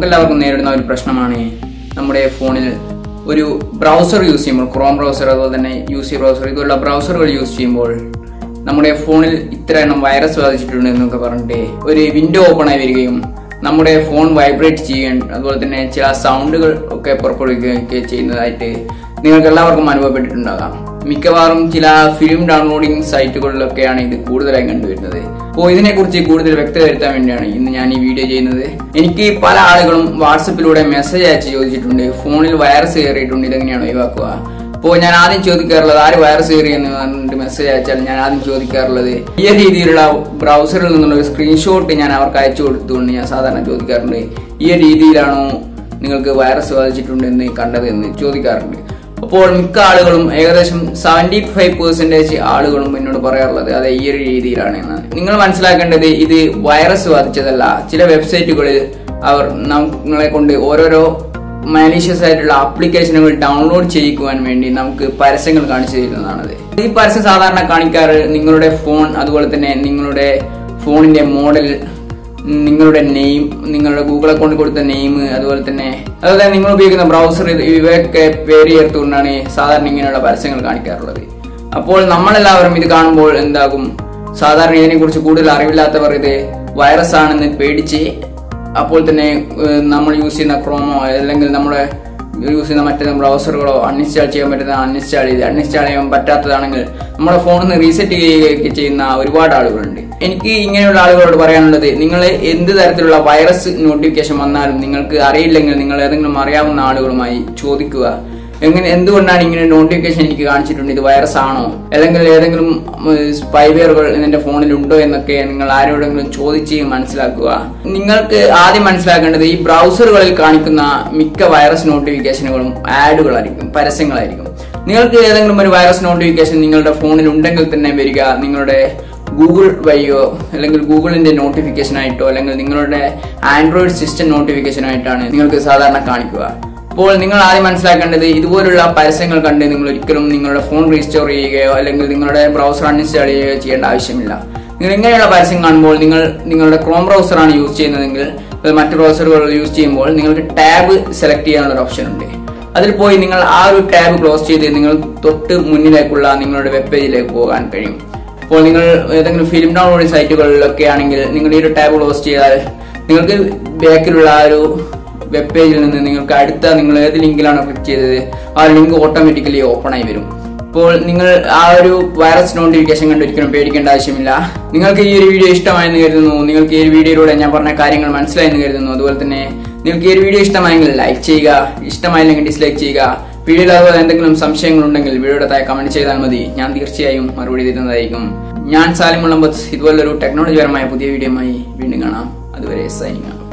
നമുക്കെല്ലാവർക്കും നേരിടുന്ന ഒരു പ്രശ്നമാണ് നമ്മുടെ ഫോണിൽ ഒരു ബ്രൗസർ യൂസ് ചെയ്യുമ്പോൾ ക്രോം ബ്രൗസർ അതുപോലെ തന്നെ യു സി ബ്രൗസർ ഇതുപോലുള്ള ബ്രൗസറുകൾ യൂസ് ചെയ്യുമ്പോൾ നമ്മുടെ ഫോണിൽ ഇത്ര എണ്ണം വൈറസ് ബാധിച്ചിട്ടുണ്ട് എന്നൊക്കെ പറഞ്ഞിട്ട് ഒരു വിൻഡോ ഓപ്പൺ ആയി വരികയും നമ്മുടെ ഫോൺ വൈബ്രേറ്റ് ചെയ്യുകയും അതുപോലെ തന്നെ ചില സൗണ്ടുകൾ ഒക്കെ പുറപ്പെടുവിക്കുകയൊക്കെ ചെയ്യുന്നതായിട്ട് നിങ്ങൾക്ക് എല്ലാവർക്കും അനുഭവപ്പെട്ടിട്ടുണ്ടാകാം മിക്കവാറും ചില ഫിലിം ഡൗൺലോഡിംഗ് സൈറ്റുകളിലൊക്കെയാണ് ഇത് കൂടുതലായി കണ്ടുവരുന്നത് അപ്പോൾ ഇതിനെക്കുറിച്ച് കൂടുതൽ വ്യക്തത വരുത്താൻ വേണ്ടിയാണ് ഇന്ന് ഞാൻ ഈ വീഡിയോ ചെയ്യുന്നത് എനിക്ക് പല ആളുകളും വാട്സപ്പിലൂടെ മെസ്സേജ് അയച്ച് ചോദിച്ചിട്ടുണ്ട് ഫോണിൽ വൈറസ് കയറിയിട്ടുണ്ട് ഇതെങ്ങനെയാണ് ഒഴിവാക്കുക അപ്പോൾ ഞാൻ ആദ്യം ചോദിക്കാറുള്ളത് ആര് വൈറസ് കയറി എന്ന് പറഞ്ഞിട്ട് മെസ്സേജ് അയച്ചാൽ ഞാൻ ആദ്യം ചോദിക്കാറുള്ളത് ഈ രീതിയിലുള്ള ബ്രൗസറിൽ നിന്നുള്ള ഒരു സ്ക്രീൻഷോട്ട് ഞാൻ അവർക്ക് അയച്ചു കൊടുത്തുകൊണ്ട് ഞാൻ സാധാരണ ചോദിക്കാറുണ്ട് ഈ രീതിയിലാണോ നിങ്ങൾക്ക് വൈറസ് ബാധിച്ചിട്ടുണ്ട് എന്ന് കണ്ടത് എന്ന് ചോദിക്കാറുണ്ട് അപ്പോൾ മിക്ക ആളുകളും ഏകദേശം സെവന്റി ഫൈവ് പെർസെന്റേജ് ആളുകളും എന്നോട് പറയാറുള്ളത് അതെ ഈ ഒരു രീതിയിലാണ് എന്നാണ് നിങ്ങൾ മനസ്സിലാക്കേണ്ടത് ഇത് വൈറസ് ബാധിച്ചതല്ല ചില വെബ്സൈറ്റുകളിൽ അവർ നമ്മളെ കൊണ്ട് ഓരോരോ മാലീഷ്യസ് ആയിട്ടുള്ള ആപ്ലിക്കേഷനുകൾ ഡൗൺലോഡ് ചെയ്യിക്കുവാൻ വേണ്ടി നമുക്ക് പരസ്യങ്ങൾ കാണിച്ചു തരുന്നതാണത് ഈ പരസ്യം സാധാരണ കാണിക്കാറ് നിങ്ങളുടെ ഫോൺ അതുപോലെ തന്നെ നിങ്ങളുടെ ഫോണിന്റെ മോഡൽ നിങ്ങളുടെ നെയിം നിങ്ങളുടെ ഗൂഗിൾ അക്കൗണ്ട് കൊടുത്ത നെയിം അതുപോലെ തന്നെ അതുപോലെ തന്നെ നിങ്ങൾ ഉപയോഗിക്കുന്ന ബ്രൗസർ ഇവയൊക്കെ പേര് ചേർത്തുകൊണ്ടാണ് സാധാരണ ഇങ്ങനെയുള്ള പരസ്യങ്ങൾ കാണിക്കാറുള്ളത് അപ്പോൾ നമ്മളെല്ലാവരും ഇത് കാണുമ്പോൾ എന്താകും സാധാരണ ഇതിനെക്കുറിച്ച് കൂടുതൽ അറിവില്ലാത്തവർ ഇത് വൈറസ് ആണെന്ന് പേടിച്ച് അപ്പോൾ തന്നെ ഏഹ്, നമ്മൾ യൂസ് ചെയ്യുന്ന ക്രോമോ അല്ലെങ്കിൽ നമ്മുടെ യൂസ് ചെയ്യുന്ന മറ്റേ ബ്രൗസറുകളോ അൺഇൻസ്റ്റാൾ ചെയ്യാൻ പറ്റുന്ന അൺഇൻസ്റ്റാൾ ചെയ്ത് അൺഇൻസ്റ്റാൾ ചെയ്യാൻ പറ്റാത്തതാണെങ്കിൽ നമ്മുടെ ഫോണിൽ നിന്ന് റീസെറ്റ് ചെയ്യുകയൊക്കെ ചെയ്യുന്ന ഒരുപാട് ആളുകളുണ്ട് എനിക്ക് ഇങ്ങനെയുള്ള ആളുകളോട് പറയാനുള്ളത് നിങ്ങൾ എന്ത് തരത്തിലുള്ള വൈറസ് നോട്ടിഫിക്കേഷൻ വന്നാലും നിങ്ങൾക്ക് അറിയില്ലെങ്കിൽ നിങ്ങൾ ഏതെങ്കിലും അറിയാവുന്ന ആളുകളുമായി ചോദിക്കുക എങ്ങനെ എന്തുകൊണ്ടാണ് ഇങ്ങനെ നോട്ടിഫിക്കേഷൻ എനിക്ക് കാണിച്ചിട്ടുണ്ട് ഇത് വൈറസ് ആണോ അല്ലെങ്കിൽ ഏതെങ്കിലും സ്പൈവെയറുകൾ എന്റെ ഫോണിൽ ഉണ്ടോ എന്നൊക്കെ നിങ്ങൾ ആരോടെങ്കിലും ചോദിച്ച് മനസ്സിലാക്കുക നിങ്ങൾക്ക് ആദ്യം മനസ്സിലാക്കേണ്ടത് ഈ ബ്രൗസറുകളിൽ കാണിക്കുന്ന മിക്ക വൈറസ് നോട്ടിഫിക്കേഷനുകളും ആഡുകളായിരിക്കും പരസ്യങ്ങളായിരിക്കും നിങ്ങൾക്ക് ഏതെങ്കിലും ഒരു വൈറസ് നോട്ടിഫിക്കേഷൻ നിങ്ങളുടെ ഫോണിൽ ഉണ്ടെങ്കിൽ തന്നെ വരിക നിങ്ങളുടെ ഗൂഗിൾ വഴിയോ അല്ലെങ്കിൽ ഗൂഗിളിന്റെ നോട്ടിഫിക്കേഷൻ ആയിട്ടോ അല്ലെങ്കിൽ നിങ്ങളുടെ ആൻഡ്രോയിഡ് സിസ്റ്റം നോട്ടിഫിക്കേഷൻ ആയിട്ടാണ് നിങ്ങൾക്ക് സാധാരണ കാണിക്കുക അപ്പോൾ നിങ്ങൾ ആദ്യം മനസ്സിലാക്കേണ്ടത് ഇതുപോലുള്ള പരസ്യങ്ങൾ കണ്ട് നിങ്ങൾ ഒരിക്കലും നിങ്ങളുടെ ഫോൺ റീസ്റ്റോർ ചെയ്യുകയോ അല്ലെങ്കിൽ നിങ്ങളുടെ ബ്രൗസർ അൺഇൻസ്റ്റാൾ ചെയ്യുകയോ ചെയ്യേണ്ട ആവശ്യമില്ല നിങ്ങൾ ഇങ്ങനെയുള്ള പരസ്യം കാണുമ്പോൾ നിങ്ങൾ നിങ്ങളുടെ ക്രോം ബ്രൗസറാണ് യൂസ് ചെയ്യുന്നതെങ്കിൽ അത് മറ്റു ബ്രൗസറുകൾ യൂസ് ചെയ്യുമ്പോൾ നിങ്ങൾക്ക് ടാബ് സെലക്ട് ചെയ്യാനുള്ള ഒരു ഓപ്ഷൻ ഉണ്ട് അതിൽ പോയി നിങ്ങൾ ആ ഒരു ടാബ് ക്ലോസ് ചെയ്ത് നിങ്ങൾ തൊട്ട് മുന്നിലേക്കുള്ള നിങ്ങളുടെ വെബ് പേജിലേക്ക് പോകാൻ കഴിയും അപ്പോൾ നിങ്ങൾ ഏതെങ്കിലും ഫിലിം ഡൗൺലോഡിംഗ് സൈറ്റുകളിലൊക്കെ ആണെങ്കിൽ നിങ്ങൾ ഈ ഒരു ടാബ് ക്ലോസ് ചെയ്താൽ നിങ്ങൾക്ക് ബാക്കിലുള്ള ആ ഒരു വെബ് പേജിൽ നിന്ന് നിങ്ങൾക്ക് അടുത്ത നിങ്ങൾ ഏത് ലിങ്കിലാണോ ക്ലിക്ക് ചെയ്തത് ആ ലിങ്ക് ഓട്ടോമാറ്റിക്കലി ഓപ്പൺ ആയി വരും അപ്പോൾ നിങ്ങൾ ആ ഒരു വൈറസ് നോട്ടിഫിക്കേഷൻ കണ്ട് ഒരിക്കലും പേടിക്കേണ്ട ആവശ്യമില്ല നിങ്ങൾക്ക് ഈ ഒരു വീഡിയോ ഇഷ്ടമായെന്ന് കരുതുന്നു നിങ്ങൾക്ക് ഈ ഒരു വീഡിയോയിലൂടെ ഞാൻ പറഞ്ഞ കാര്യങ്ങൾ മനസ്സിലായെന്ന് കരുതുന്നു അതുപോലെ തന്നെ നിങ്ങൾക്ക് ഈ ഒരു വീഡിയോ ഇഷ്ടമായെങ്കിൽ ലൈക്ക് ചെയ്യുക ഇഷ്ടമായില്ലെങ്കിൽ ഡിസ്ലൈക്ക് ചെയ്യുക വീഡിയോയിൽ അതുപോലെ എന്തെങ്കിലും സംശയങ്ങൾ ഉണ്ടെങ്കിൽ വീഡിയോയുടെ താഴെ കമന്റ് ചെയ്താൽ മതി ഞാൻ തീർച്ചയായും മറുപടി തരുന്നതായിരിക്കും ഞാൻ സാലിം മുളമ്പത്ത് ഇതുപോലൊരു ടെക്നോളജിപരമായ പുതിയ വീഡിയോയുമായി വീണ്ടും കാണാം അതുവരെ സൈനിങ്